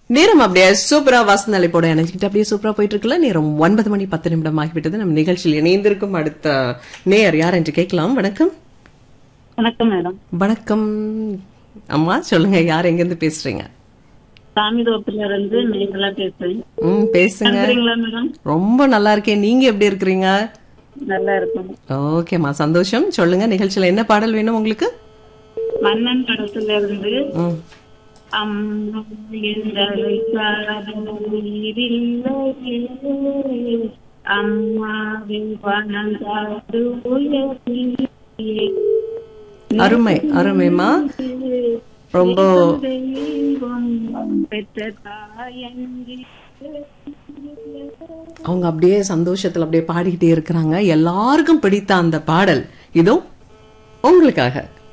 நேரம் அப்படியே சூப்பரா வாசன அழைப்போட இணைஞ்சிக்கிட்டு அப்படியே சூப்பரா போயிட்டு இருக்குல்ல நேரம் ஒன்பது மணி பத்து நிமிடம் ஆகிவிட்டது நம்ம நிகழ்ச்சியில் இணைந்திருக்கும் அடுத்த நேயர் யார் என்று கேட்கலாம் வணக்கம் வணக்கம் மேடம் வணக்கம் அம்மா சொல்லுங்க யார் எங்க இருந்து பேசுறீங்க சாமிதோப்புல இருந்து மேகலா பேசுறேன் ம் பேசுங்க இருக்கிறீங்களா மேடம் ரொம்ப நல்லா இருக்கேன் நீங்க எப்படி இருக்கிறீங்க நல்லா இருக்கும் ஓகேம்மா சந்தோஷம் சொல்லுங்க நிகழ்ச்சியில என்ன பாடல் வேணும் உங்களுக்கு மன்னன் படத்துல இருந்து ம் அம்மா எங்களை உயிரில்லையே அம்மாவின் பணங்காடு உயர்த்தியே அருமை அருமைம்மா ரொம்ப தெய்வம் பெற்ற தாயங்கி அவங்க அப்படியே சந்தோஷத்துல அப்படியே பாடிக்கிட்டே இருக்கிறாங்க எல்லாருக்கும் பிடித்த அந்த பாடல் இதோ உங்களுக்காக